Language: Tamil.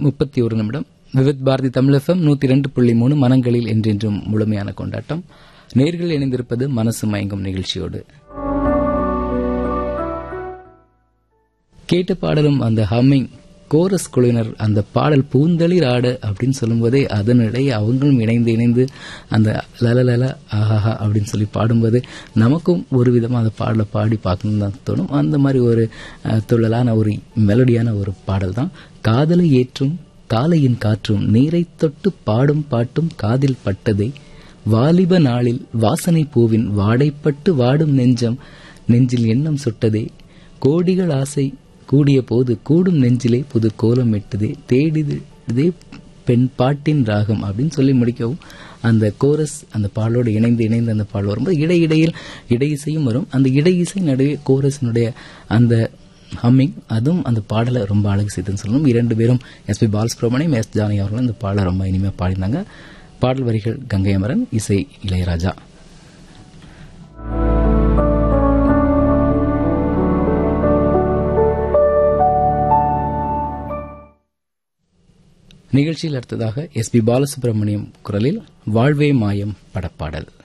முப்பத்தி ஒரு நிமிடம் விவித் பாரதி தமிழகம் நூத்தி ரெண்டு புள்ளி மூணு மனங்களில் என்றென்றும் முழுமையான கொண்டாட்டம் நேர்கள் இணைந்திருப்பது மனசு மயங்கும் நிகழ்ச்சியோடு கேட்ட பாடலும் அந்த ஹம்மிங் கோரஸ் குழுவினர் அந்த பாடல் பூந்தளிர் ஆடு அப்படின்னு சொல்லும்போதே அதனிடையே அவங்களும் இணைந்து இணைந்து அந்த லலலல ஆஹாஹா அப்படின்னு சொல்லி பாடும்போது நமக்கும் ஒரு விதமாக அந்த பாடலை பாடி பார்க்கணும்னு தான் தோணும் அந்த மாதிரி ஒரு அஹ், துள்ளலான ஒரு மெலடியான ஒரு பாடல் தான் காதலை ஏற்றும் காலையின் காற்றும் நீரை தொட்டு பாடும் பாட்டும் காதில் பட்டதே வாலிப நாளில் வாசனை பூவின் வாடைப்பட்டு வாடும் நெஞ்சம் நெஞ்சில் எண்ணம் சுட்டதே கோடிகள் ஆசை கூடிய போது கூடும் நெஞ்சிலே புது கோலம் எட்டுதே தேடிதே பெண் பாட்டின் ராகம் அப்படின்னு சொல்லி முடிக்கவும் அந்த கோரஸ் அந்த பாடலோடு இணைந்து இணைந்து அந்த பாடல் வரும்போது இடையிடையில் இடை இசையும் வரும் அந்த இடை இசை நடுவே கோரஸினுடைய அந்த ஹம்மிங் அதுவும் அந்த பாடலை ரொம்ப அழகு செய்துன்னு சொல்லணும் இரண்டு பேரும் S P Balasubramaniam S Janaki அவர்களும் இந்த பாடலை ரொம்ப இனிமையாக பாடினாங்க பாடல் வரிகள் கங்கை அமரன் இசை இளையராஜா நிகழ்ச்சியில் அடுத்ததாக எஸ் பி பாலசுப்ரமணியம் குரலில் வாழ்வே மாயம் படப்பாடல்